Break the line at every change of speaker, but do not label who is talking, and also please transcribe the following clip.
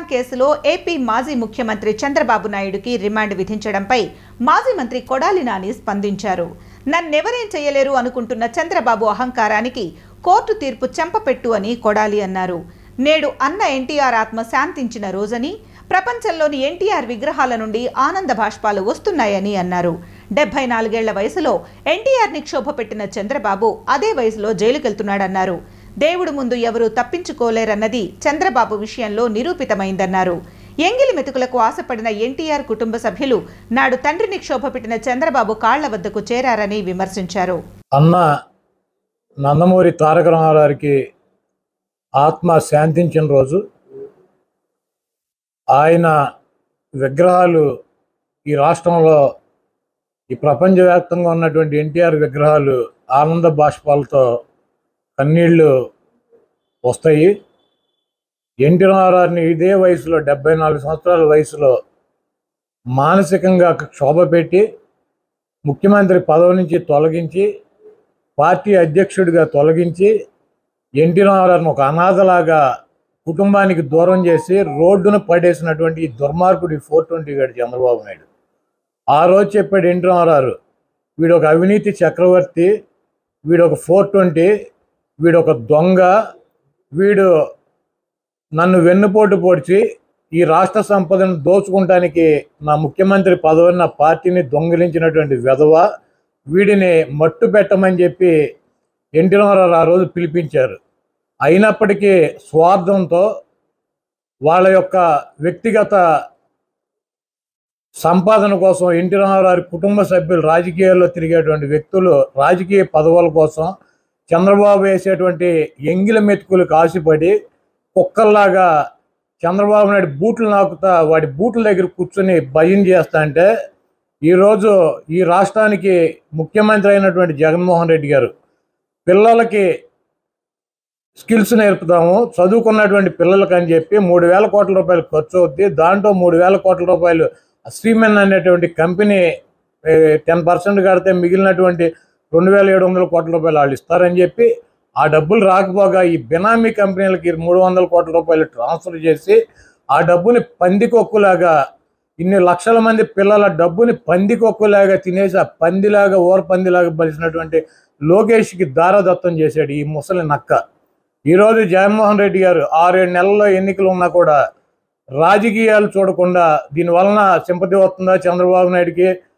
కేసులో ఏపీ మాజీ ముఖ్యమంత్రి చంద్రబాబు నాయుడుకి రిమాండ్ విధించడంపై మాజీ మంత్రి కొడాలి నాని స్పందించారు నన్నెవరేం చేయలేరు అనుకుంటున్న చంద్రబాబు అహంకారానికి కోర్టు తీర్పు చెంపపెట్టు అని కొడాలి అన్నారు నేడు అన్న ఎన్టీఆర్ ఆత్మ శాంతించిన రోజని ప్రపంచంలోని ఎన్టీఆర్ విగ్రహాల నుండి ఆనంద భాష్పాలు వస్తున్నాయని అన్నారు డెబ్బై నాలుగేళ్ల వయసులో ఎన్టీఆర్ని క్షోభపెట్టిన చంద్రబాబు అదే వయసులో జైలుకెళ్తున్నాడన్నారు దేవుడు ముందు ఎవరూ తప్పించుకోలేరన్నది చంద్రబాబు విషయంలో నిరూపితమైందన్నారు ఎంగిలి మెతుకులకు ఆశపడిన ఎన్టీఆర్ కుటుంబ సభ్యులు నాడు తండ్రిని క్షోభపెట్టిన చంద్రబాబు కాళ్ల వద్దకు చేరారని విమర్శించారు
అన్న నందమూరి తారక రామారావుకి ఆత్మ శాంతించిన రోజు ఆయన విగ్రహాలు ఈ రాష్ట్రంలో ఈ ప్రపంచవ్యాప్తంగా ఉన్నటువంటి ఎన్టీఆర్ విగ్రహాలు ఆనంద బాష్పాలతో కన్నీళ్లు వస్తాయి ఎన్టీ రామారావుని ఇదే వయసులో డెబ్బై నాలుగు సంవత్సరాల వయసులో మానసికంగా క్షోభ పెట్టి ముఖ్యమంత్రి పదవి నుంచి తొలగించి పార్టీ అధ్యక్షుడిగా తొలగించి ఎన్టీ రామారావుని ఒక అనాథలాగా కుటుంబానికి దూరం చేసి రోడ్డున పడేసినటువంటి ఈ దుర్మార్గుడి ఫోర్ ట్వంటీ గారి చంద్రబాబు నాయుడు ఆ రోజు చెప్పాడు ఎన్టీ రామారావు వీడు ఒక అవినీతి చక్రవర్తి వీడు ఒక ఫోర్ ట్వంటీ వీడు ఒక దొంగ వీడు నన్ను వెన్నుపోటు పొడిచి ఈ రాష్ట్ర సంపదను దోచుకుంటానికి నా ముఖ్యమంత్రి పదవిని నా పార్టీని దొంగిలించినటువంటి విధవ వీడిని మట్టు పెట్టమని చెప్పి ఎన్టీ రామారావు ఆ రోజు పిలిపించారు అయినప్పటికీ స్వార్థంతో వాళ్ళ యొక్క వ్యక్తిగత సంపాదన కోసం ఎన్టీ రామారావు కుటుంబ సభ్యులు రాజకీయాల్లో తిరిగేటువంటి వ్యక్తులు రాజకీయ పదవుల కోసం చంద్రబాబు వేసేటువంటి ఎంగిల మెతుకులకు ఆశపడి కుక్కల్లాగా చంద్రబాబు నాయుడు బూట్లు నాకుతా వాడి బూట్ల దగ్గర కూర్చొని భయం చేస్తా అంటే ఈరోజు ఈ రాష్ట్రానికి ముఖ్యమంత్రి అయినటువంటి జగన్మోహన్ రెడ్డి గారు పిల్లలకి స్కిల్స్ నేర్పుతాము చదువుకున్నటువంటి పిల్లలకి అని చెప్పి మూడు వేల కోట్ల రూపాయలు ఖర్చు అవుద్ది దాంట్లో మూడు వేల కోట్ల రూపాయలు శ్రీమెన్ అనేటువంటి కంపెనీ టెన్ పర్సెంట్ కడితే మిగిలినటువంటి రెండు వేల ఏడు వందల కోట్ల రూపాయలు వాళ్ళు ఇస్తారని చెప్పి ఆ డబ్బులు రాకపోగా ఈ బినామీ కంపెనీలకి మూడు వందల కోట్ల రూపాయలు ట్రాన్స్ఫర్ చేసి ఆ డబ్బుని పందికొక్కులాగా ఇన్ని లక్షల మంది పిల్లల డబ్బుని పందికొక్కులాగా తినేసి ఆ పందిలాగా ఓర పందిలాగా బలిసినటువంటి లోకేష్కి దారదత్తం చేశాడు ఈ ముసలి నక్క ఈరోజు జగన్మోహన్ రెడ్డి గారు ఆరేడు నెలల్లో ఎన్నికలు ఉన్నా కూడా రాజకీయాలు చూడకుండా దీని వలన సింపతి వస్తుందా చంద్రబాబు నాయుడికి